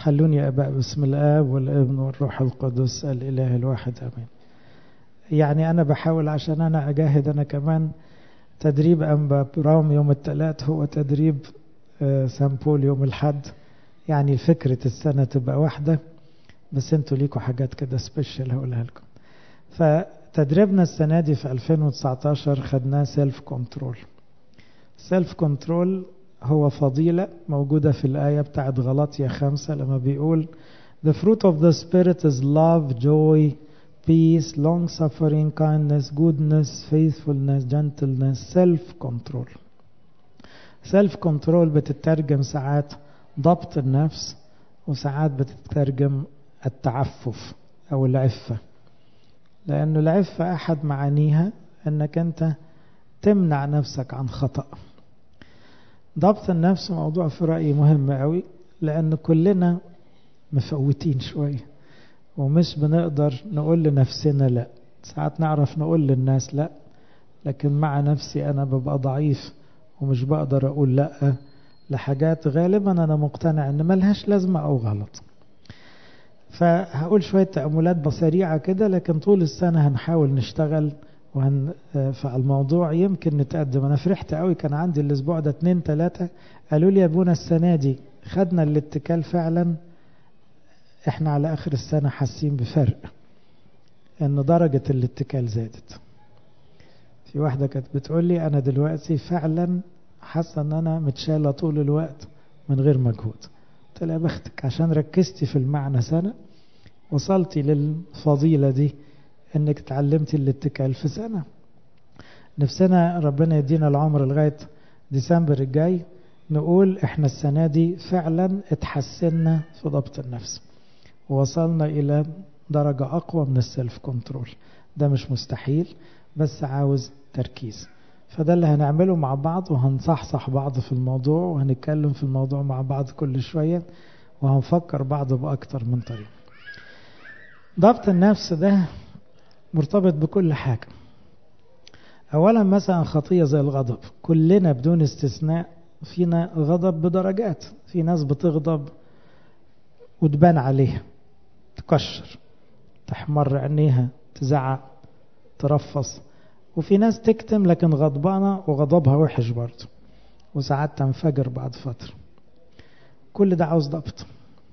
خلوني يا أباء بسم الآب والابن والروح القدس الإله الواحد آمين يعني أنا بحاول عشان أنا أجاهد أنا كمان تدريب أنبا برام يوم الثلاث هو تدريب سان بول يوم الحد يعني فكرة السنة تبقى واحدة بس انتوا ليكوا حاجات كده سبيشال هقولها لكم فتدريبنا السنة دي في 2019 خدناه سيلف كنترول سيلف كنترول هو فضيلة موجودة في الآية بتاعت غلطية خمسة لما بيقول The fruit of the Spirit is love, joy, peace, long suffering, kindness, goodness, faithfulness, gentleness, self-control. Self-control بتترجم ساعات ضبط النفس وساعات بتترجم التعفف أو العفة لأنه العفة أحد معانيها أنك أنت تمنع نفسك عن خطأ ضبط النفس موضوع في رأيي مهم قوي لأن كلنا مفوتين شوية ومش بنقدر نقول لنفسنا لا ساعات نعرف نقول للناس لا لكن مع نفسي أنا ببقى ضعيف ومش بقدر أقول لا لحاجات غالبا أنا مقتنع أن ملهاش لازمة أو غلط فهقول شوية تأملات بسريعة كده لكن طول السنة هنحاول نشتغل وهن فالموضوع يمكن نتقدم أنا فرحت قوي كان عندي الأسبوع ده اتنين تلاتة قالوا لي يا ابونا السنة دي خدنا الاتكال فعلا احنا على آخر السنة حاسين بفرق ان درجة الاتكال زادت في واحدة كانت بتقول لي أنا دلوقتي فعلا حاسة ان أنا متشالة طول الوقت من غير مجهود قلت لها بختك عشان ركزتي في المعنى سنة وصلتي للفضيلة دي انك تعلمتي الاتكال في سنة نفسنا ربنا يدينا العمر لغاية ديسمبر الجاي نقول احنا السنة دي فعلا اتحسنا في ضبط النفس ووصلنا الى درجة اقوى من السيلف كنترول ده مش مستحيل بس عاوز تركيز فده اللي هنعمله مع بعض وهنصحصح بعض في الموضوع وهنتكلم في الموضوع مع بعض كل شوية وهنفكر بعض بأكتر من طريقة ضبط النفس ده مرتبط بكل حاجة أولا مثلا خطية زي الغضب كلنا بدون استثناء فينا غضب بدرجات في ناس بتغضب وتبان عليها تكشر تحمر عينيها تزعق ترفص وفي ناس تكتم لكن غضبانة وغضبها وحش برضه وساعات تنفجر بعد فترة كل ده عاوز ضبط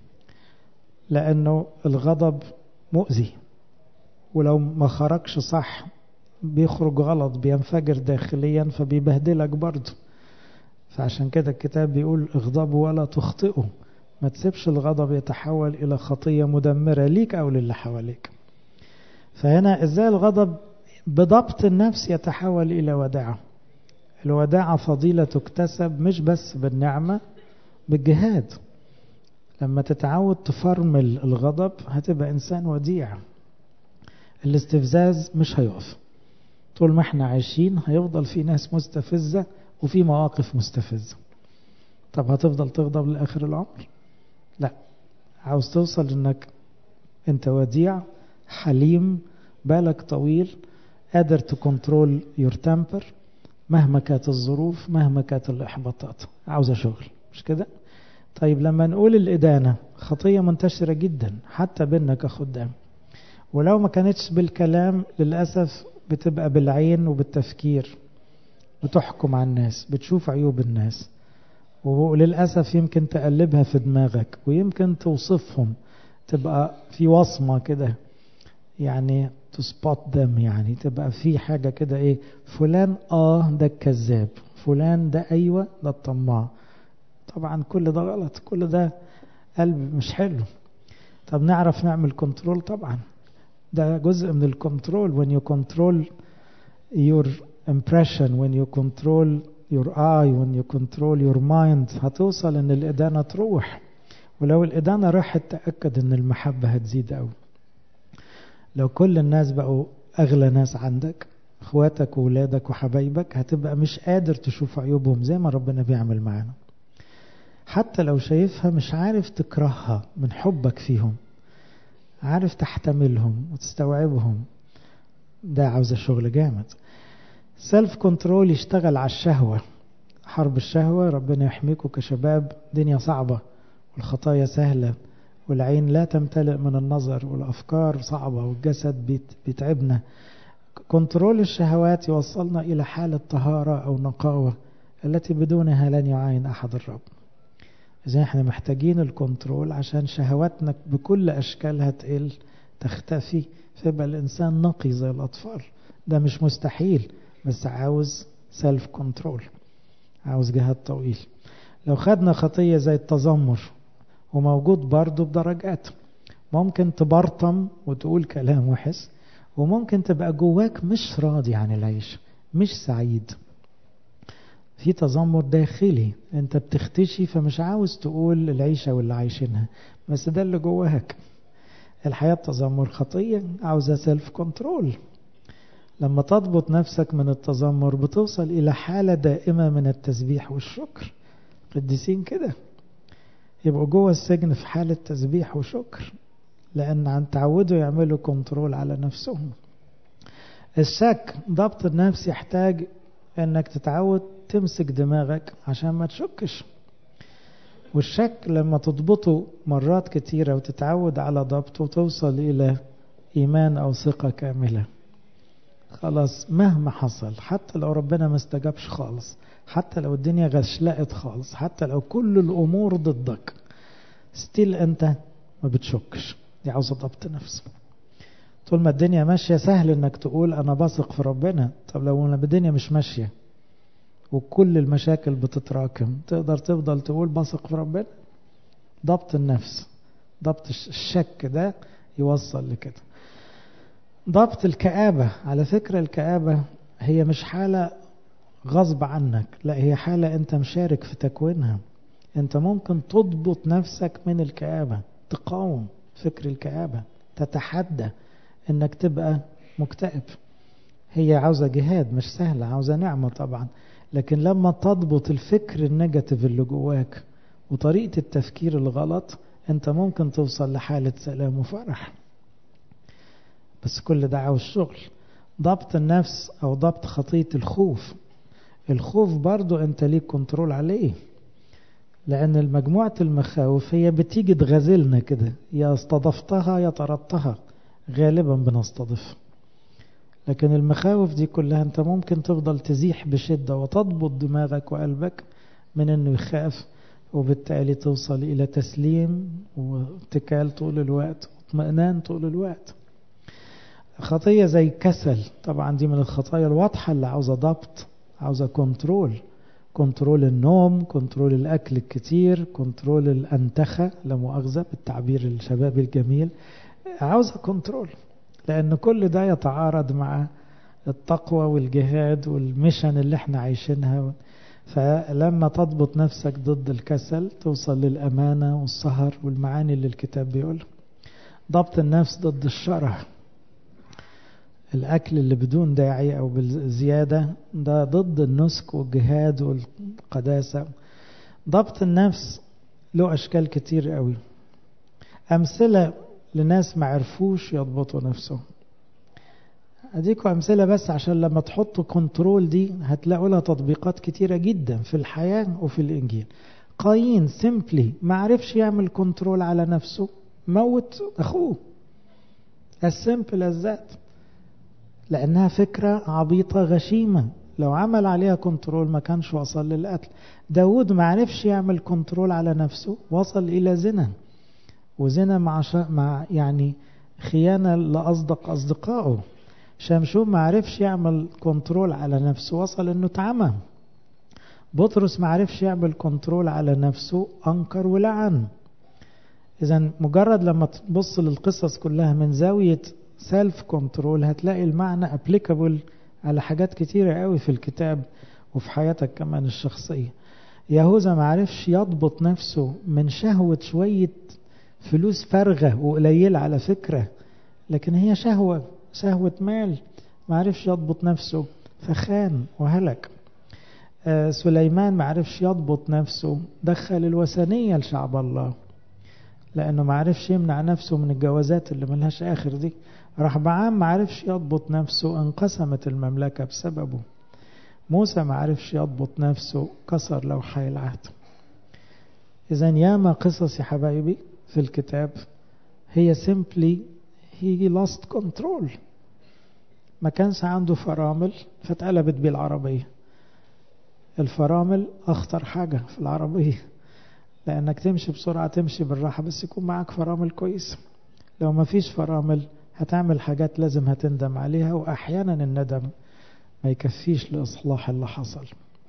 لأنه الغضب مؤذي ولو ما خرجش صح بيخرج غلط بينفجر داخليا فبيبهدلك برضه فعشان كده الكتاب بيقول اغضبوا ولا تخطئوا ما تسيبش الغضب يتحول إلى خطية مدمرة ليك أو للي حواليك فهنا ازاي الغضب بضبط النفس يتحول إلى وداعة الوداعة فضيلة تكتسب مش بس بالنعمة بالجهاد لما تتعود تفرمل الغضب هتبقى إنسان وديع الاستفزاز مش هيقف طول ما احنا عايشين هيفضل في ناس مستفزة وفي مواقف مستفزة طب هتفضل تغضب لآخر العمر لا عاوز توصل انك انت وديع حليم بالك طويل قادر تكنترول يور تمبر مهما كانت الظروف مهما كانت الإحباطات عاوزة شغل مش كده طيب لما نقول الإدانة خطية منتشرة جدا حتى بيننا كخدام ولو ما كانتش بالكلام للأسف بتبقى بالعين وبالتفكير بتحكم على الناس بتشوف عيوب الناس وللأسف يمكن تقلبها في دماغك ويمكن توصفهم تبقى في وصمة كده يعني to spot them يعني تبقى في حاجة كده ايه فلان اه ده الكذاب فلان ده ايوه ده الطماع طبعا كل ده غلط كل ده قلب مش حلو طب نعرف نعمل كنترول طبعا ده جزء من الكنترول when you control your impression when you control your eye when you control your mind هتوصل ان الإدانة تروح ولو الإدانة راحت تأكد ان المحبة هتزيد قوي لو كل الناس بقوا أغلى ناس عندك اخواتك وولادك وحبايبك هتبقى مش قادر تشوف عيوبهم زي ما ربنا بيعمل معانا حتى لو شايفها مش عارف تكرهها من حبك فيهم عارف تحتملهم وتستوعبهم ده عاوز شغل جامد سيلف كنترول يشتغل على الشهوة حرب الشهوة ربنا يحميكم كشباب دنيا صعبة والخطايا سهلة والعين لا تمتلئ من النظر والأفكار صعبة والجسد بيتعبنا كنترول الشهوات يوصلنا إلى حالة طهارة أو نقاوة التي بدونها لن يعاين أحد الرب إذا احنا محتاجين الكنترول عشان شهواتنا بكل أشكالها تقل تختفي فيبقى الإنسان نقي زي الأطفال ده مش مستحيل بس عاوز سيلف كنترول عاوز جهاد طويل لو خدنا خطية زي التذمر وموجود برضه بدرجات ممكن تبرطم وتقول كلام وحش وممكن تبقى جواك مش راضي عن العيش مش سعيد في تذمر داخلي انت بتختشي فمش عاوز تقول العيشة واللي عايشينها بس ده اللي جواك الحياة تذمر خطية عاوزة سيلف كنترول لما تضبط نفسك من التذمر بتوصل إلى حالة دائمة من التسبيح والشكر قديسين كده يبقوا جوه السجن في حالة تسبيح وشكر لأن عن تعودوا يعملوا كنترول على نفسهم الشك ضبط النفس يحتاج انك تتعود تمسك دماغك عشان ما تشكش والشك لما تضبطه مرات كتيرة وتتعود على ضبطه توصل إلى إيمان أو ثقة كاملة خلاص مهما حصل حتى لو ربنا ما استجابش خالص حتى لو الدنيا غشلقت خالص حتى لو كل الأمور ضدك ستيل أنت ما بتشكش دي عاوزة ضبط نفس طول ما الدنيا ماشية سهل انك تقول انا بثق في ربنا طب لو الدنيا مش ماشية وكل المشاكل بتتراكم تقدر تفضل تقول بثق في ربنا ضبط النفس ضبط الشك ده يوصل لكده ضبط الكآبة على فكرة الكآبة هي مش حالة غصب عنك لا هي حالة انت مشارك في تكوينها انت ممكن تضبط نفسك من الكآبة تقاوم فكر الكآبة تتحدى انك تبقى مكتئب هي عاوزة جهاد مش سهلة عاوزة نعمة طبعا لكن لما تضبط الفكر النيجاتيف اللي جواك وطريقة التفكير الغلط انت ممكن توصل لحالة سلام وفرح بس كل ده عاوز شغل ضبط النفس او ضبط خطية الخوف الخوف برضو انت ليك كنترول عليه لان مجموعة المخاوف هي بتيجي تغازلنا كده يا استضفتها يا طردتها غالبا بنستضيف لكن المخاوف دي كلها انت ممكن تفضل تزيح بشدة وتضبط دماغك وقلبك من انه يخاف وبالتالي توصل الى تسليم واتكال طول الوقت واطمئنان طول الوقت خطية زي كسل طبعا دي من الخطايا الواضحة اللي عاوزة ضبط عاوزة كنترول كنترول النوم كنترول الأكل الكتير كنترول الأنتخة لا مؤاخذة بالتعبير الشبابي الجميل عاوزة كنترول لأن كل ده يتعارض مع التقوى والجهاد والمشن اللي احنا عايشينها فلما تضبط نفسك ضد الكسل توصل للأمانة والسهر والمعاني اللي الكتاب بيقول ضبط النفس ضد الشره الأكل اللي بدون داعي أو بالزيادة ده ضد النسك والجهاد والقداسة ضبط النفس له أشكال كتير قوي أمثلة لناس ما عرفوش يضبطوا نفسهم أديكوا أمثلة بس عشان لما تحطوا كنترول دي هتلاقوا لها تطبيقات كتيرة جدا في الحياة وفي الإنجيل قايين سيمبلي ما عرفش يعمل كنترول على نفسه موت أخوه as simple as that لأنها فكرة عبيطة غشيمة لو عمل عليها كنترول ما كانش وصل للقتل داود ما عرفش يعمل كنترول على نفسه وصل إلى زنا وزنا مع, شا... مع يعني خيانة لأصدق أصدقائه شمشون ما عرفش يعمل كنترول على نفسه وصل انه اتعمى بطرس ما عرفش يعمل كنترول على نفسه انكر ولعن اذا مجرد لما تبص للقصص كلها من زاوية سيلف كنترول هتلاقي المعنى ابليكابل على حاجات كتيرة قوي في الكتاب وفي حياتك كمان الشخصية يهوذا ما عرفش يضبط نفسه من شهوة شوية فلوس فارغة وقليلة على فكرة لكن هي شهوة شهوة مال ما عرفش يضبط نفسه فخان وهلك آه سليمان ما عرفش يضبط نفسه دخل الوثنية لشعب الله لأنه ما عرفش يمنع نفسه من الجوازات اللي ملهاش آخر دي رحبعام ما عرفش يضبط نفسه انقسمت المملكة بسببه موسى ما عرفش يضبط نفسه كسر لوحي العهد إذا ياما قصص يا حبايبي في الكتاب هي simply he lost control ما كانش عنده فرامل فاتقلبت بيه العربية الفرامل أخطر حاجة في العربية لأنك تمشي بسرعة تمشي بالراحة بس يكون معك فرامل كويسة لو ما فيش فرامل هتعمل حاجات لازم هتندم عليها وأحيانا الندم ما يكفيش لإصلاح اللي حصل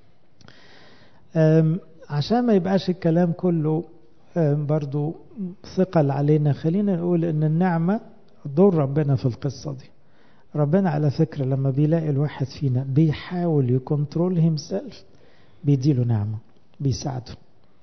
عشان ما يبقاش الكلام كله برضو ثقل علينا خلينا نقول ان النعمة دور ربنا في القصة دي ربنا على فكرة لما بيلاقي الواحد فينا بيحاول يكنترول هيمسيلف بيديله نعمة بيساعده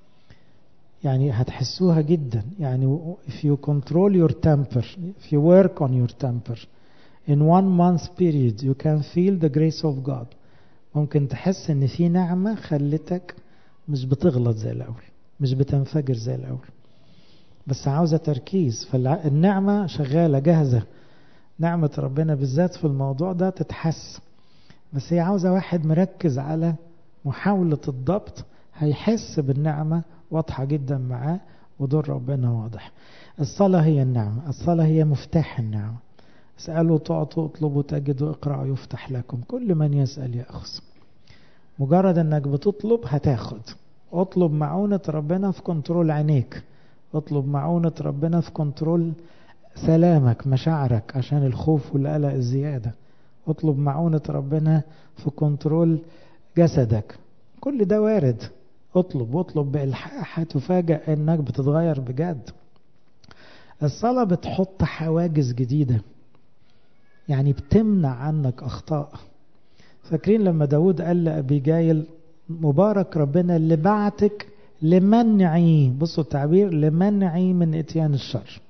يعني هتحسوها جدا يعني if you control your temper if you work on your temper in one month period you can feel the grace of God ممكن تحس ان في نعمة خلتك مش بتغلط زي الاول مش بتنفجر زي الاول بس عاوزة تركيز فالنعمة شغالة جاهزة نعمة ربنا بالذات في الموضوع ده تتحس بس هي عاوزة واحد مركز على محاولة الضبط هيحس بالنعمة واضحة جدا معاه ودور ربنا واضح الصلاة هي النعمة الصلاة هي مفتاح النعمة اسألوا تعطوا اطلبوا تجدوا اقرأوا يفتح لكم كل من يسأل يأخذ مجرد انك بتطلب هتاخد اطلب معونة ربنا في كنترول عينيك اطلب معونة ربنا في كنترول سلامك مشاعرك عشان الخوف والقلق الزيادة اطلب معونة ربنا في كنترول جسدك كل ده وارد اطلب واطلب بإلحاح هتفاجأ انك بتتغير بجد الصلاة بتحط حواجز جديدة يعني بتمنع عنك أخطاء فاكرين لما داود قال لأبيجايل مبارك ربنا اللي بعتك لمنعي بصوا التعبير لمنعي من اتيان الشر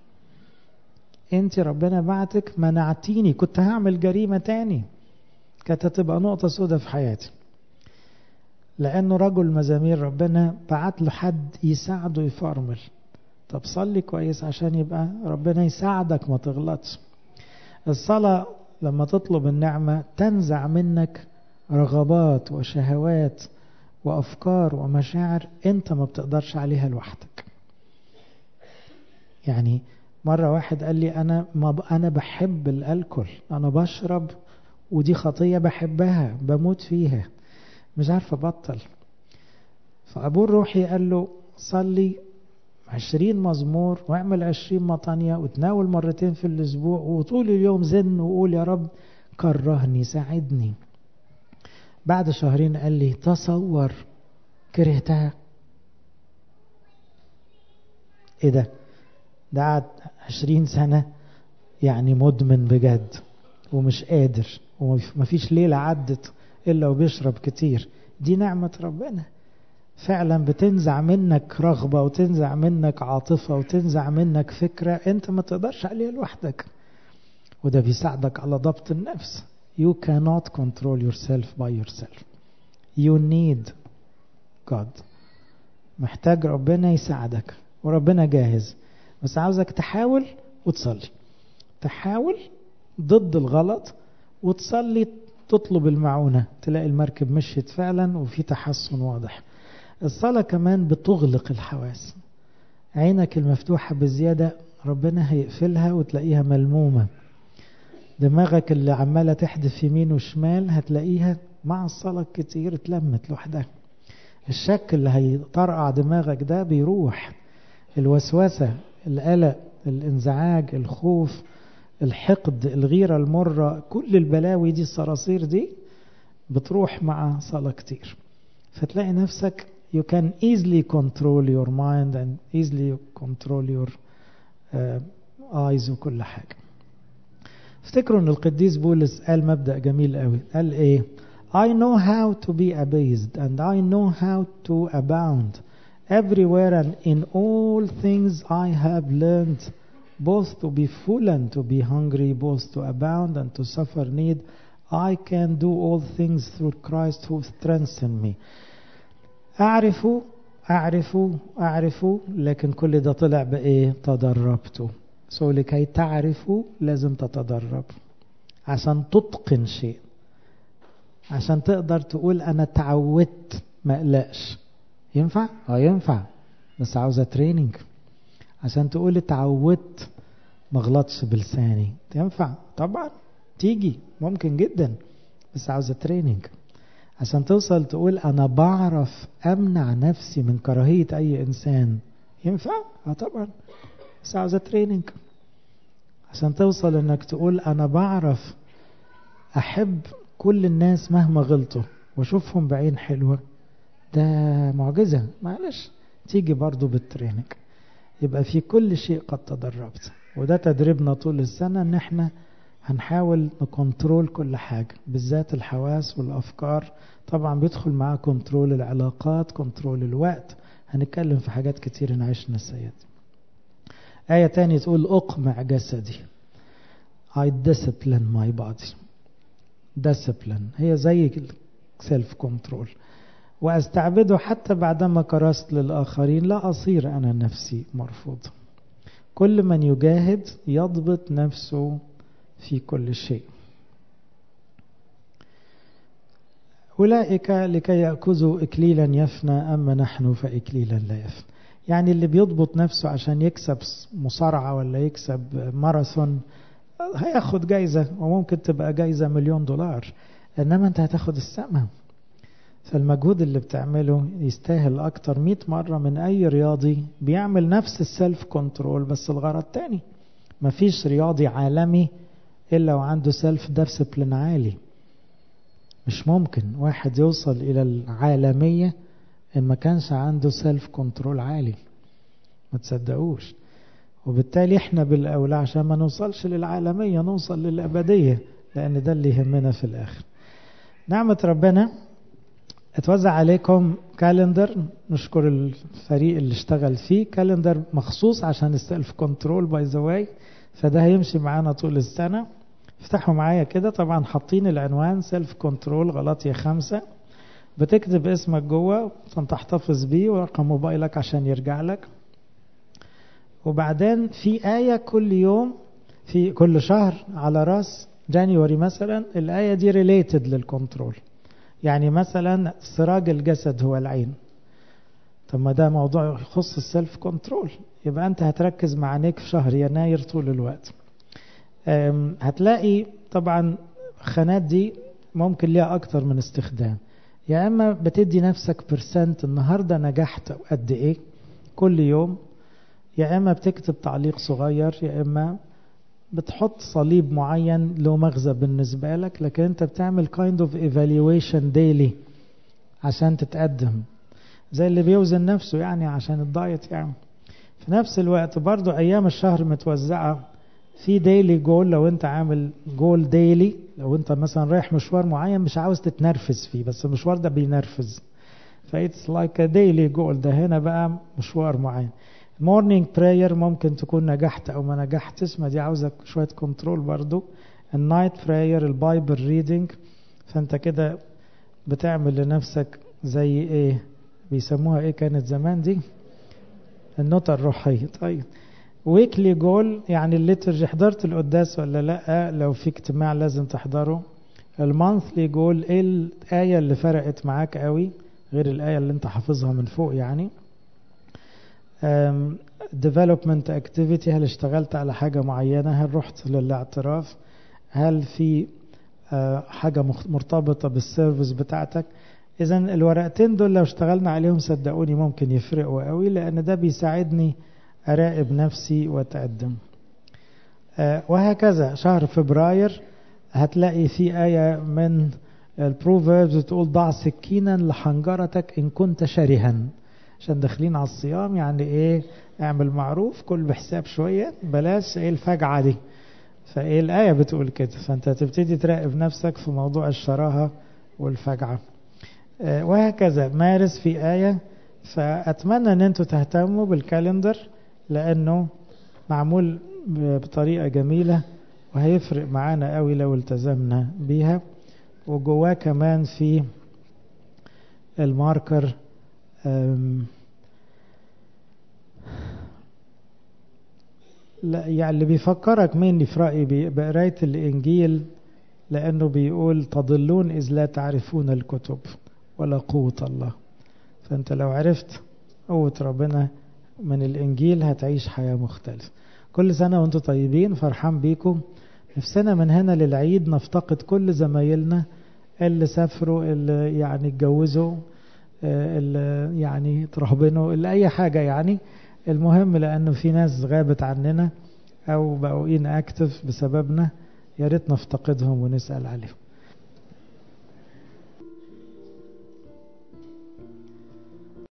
انت ربنا بعتك منعتيني كنت هعمل جريمة تاني كانت هتبقى نقطة سودة في حياتي لأنه رجل مزامير ربنا بعت له حد يساعده يفرمل طب صلي كويس عشان يبقى ربنا يساعدك ما تغلطش الصلاة لما تطلب النعمة تنزع منك رغبات وشهوات وأفكار ومشاعر أنت ما بتقدرش عليها لوحدك يعني مرة واحد قال لي أنا ما ب... أنا بحب الألكول أنا بشرب ودي خطية بحبها بموت فيها مش عارف أبطل فأبوه الروحي قال له صلي عشرين مزمور واعمل عشرين مطانية وتناول مرتين في الأسبوع وطول اليوم زن وقول يا رب كرهني ساعدني بعد شهرين قال لي تصور كرهتها ايه ده ده قعد عشرين سنة يعني مدمن بجد ومش قادر ومفيش ليلة عدت إلا وبيشرب كتير دي نعمة ربنا فعلا بتنزع منك رغبة وتنزع منك عاطفة وتنزع منك فكرة انت ما تقدرش عليها لوحدك وده بيساعدك على ضبط النفس you cannot control yourself by yourself you need God محتاج ربنا يساعدك وربنا جاهز بس عاوزك تحاول وتصلي تحاول ضد الغلط وتصلي تطلب المعونة تلاقي المركب مشيت فعلا وفي تحسن واضح الصلاة كمان بتغلق الحواس عينك المفتوحة بزيادة ربنا هيقفلها وتلاقيها ملمومة دماغك اللي عمالة تحدف يمين وشمال هتلاقيها مع الصلاة كتير اتلمت لوحدها الشك اللي هيطرقع دماغك ده بيروح الوسوسة القلق الانزعاج الخوف الحقد الغيرة المرة كل البلاوي دي الصراصير دي بتروح مع صلاة كتير فتلاقي نفسك you can easily control your mind and easily control your uh, eyes وكل حاجة افتكروا ان القديس بولس قال مبدأ جميل قوي قال ايه I know how to be abased and I know how to abound everywhere and in all things I have learned both to be full and to be hungry both to abound and to suffer need I can do all things through Christ who strengthens me أعرف أعرف أعرف لكن كل ده طلع بإيه تدربته سو لكي تعرفوا لازم تتدرب عشان تتقن شيء عشان تقدر تقول أنا تعودت ما أقلقش ينفع؟ اه ينفع بس عاوزة تريننج عشان تقول اتعودت ما غلطش بلساني تنفع طبعا تيجي ممكن جدا بس عاوزة تريننج عشان توصل تقول انا بعرف امنع نفسي من كراهية اي انسان ينفع اه طبعا بس عاوزة تريننج عشان توصل انك تقول انا بعرف احب كل الناس مهما غلطوا واشوفهم بعين حلوة ده معجزة معلش تيجي برضو بالتريننج يبقى في كل شيء قد تدربت وده تدريبنا طول السنة ان احنا هنحاول نكنترول كل حاجة بالذات الحواس والأفكار طبعا بيدخل معاه كنترول العلاقات كنترول الوقت هنتكلم في حاجات كتير نعيش نسيت آية تانية تقول أقمع جسدي I discipline my body discipline هي زي self control وأستعبده حتى بعدما كرست للآخرين لا أصير أنا نفسي مرفوض كل من يجاهد يضبط نفسه في كل شيء أولئك لكي يأخذوا إكليلا يفنى أما نحن فإكليلا لا يفنى يعني اللي بيضبط نفسه عشان يكسب مصارعة ولا يكسب ماراثون هياخد جايزة وممكن تبقى جايزة مليون دولار إنما أنت هتاخد السماء فالمجهود اللي بتعمله يستاهل أكتر 100 مرة من أي رياضي بيعمل نفس السيلف كنترول بس الغرض تاني مفيش رياضي عالمي إلا وعنده سيلف ديسبلين عالي مش ممكن واحد يوصل إلى العالمية إن ما كانش عنده سيلف كنترول عالي ما تصدقوش وبالتالي احنا بالأولى عشان ما نوصلش للعالمية نوصل للأبدية لأن ده اللي يهمنا في الآخر نعمة ربنا اتوزع عليكم كالندر نشكر الفريق اللي اشتغل فيه كالندر مخصوص عشان السيلف كنترول باي ذا واي فده هيمشي معانا طول السنة افتحوا معايا كده طبعا حاطين العنوان سيلف كنترول غلطية خمسة بتكتب اسمك جوه عشان تحتفظ بيه ورقم موبايلك عشان يرجع لك وبعدين في آية كل يوم في كل شهر على راس جانيوري مثلا الآية دي ريليتد للكنترول يعني مثلا سراج الجسد هو العين طب ما ده موضوع يخص السيلف كنترول يبقى انت هتركز مع عينيك في شهر يناير طول الوقت هتلاقي طبعا الخانات دي ممكن ليها اكتر من استخدام يا اما بتدي نفسك برسنت النهارده نجحت قد ايه كل يوم يا اما بتكتب تعليق صغير يا اما بتحط صليب معين له مغزى بالنسبة لك لكن انت بتعمل kind of evaluation daily عشان تتقدم زي اللي بيوزن نفسه يعني عشان الدايت يعني في نفس الوقت برضو ايام الشهر متوزعة في ديلي جول لو انت عامل جول ديلي لو انت مثلا رايح مشوار معين مش عاوز تتنرفز فيه بس المشوار ده بينرفز فايتس لايك ديلي جول ده هنا بقى مشوار معين مورنينج براير ممكن تكون نجحت او ما نجحتش ما دي عاوزك شويه كنترول برضو النايت براير البايبل ريدنج فانت كده بتعمل لنفسك زي ايه بيسموها ايه كانت زمان دي النوتة الروحية طيب ويكلي جول يعني الليترجي حضرت القداس ولا لا لو في اجتماع لازم تحضره المانثلي جول ايه الآية اللي فرقت معاك قوي غير الآية اللي انت حافظها من فوق يعني development activity هل اشتغلت على حاجة معينة هل رحت للاعتراف هل في حاجة مرتبطة بالسيرفيس بتاعتك اذا الورقتين دول لو اشتغلنا عليهم صدقوني ممكن يفرقوا قوي لان ده بيساعدني اراقب نفسي واتقدم وهكذا شهر فبراير هتلاقي في آية من البروفيربز بتقول ضع سكينا لحنجرتك إن كنت شرها عشان داخلين على الصيام يعني ايه اعمل معروف كل بحساب شوية بلاش ايه الفجعة دي فايه الآية بتقول كده فانت تبتدي تراقب نفسك في موضوع الشراهة والفجعة اه وهكذا مارس في آية فأتمنى ان انتوا تهتموا بالكالندر لأنه معمول بطريقة جميلة وهيفرق معانا قوي لو التزمنا بيها وجواه كمان في الماركر لا يعني اللي بيفكرك مني في رأيي بقراية الإنجيل لأنه بيقول تضلون إذ لا تعرفون الكتب ولا قوة الله فأنت لو عرفت قوة ربنا من الإنجيل هتعيش حياة مختلفة كل سنة وانتم طيبين فرحان بيكم نفسنا من هنا للعيد نفتقد كل زمايلنا اللي سافروا اللي يعني اتجوزوا اللي يعني ترهبنوا اللي أي حاجة يعني المهم لأنه في ناس غابت عننا أو بقوا إن أكتف بسببنا يا ريت نفتقدهم ونسأل عليهم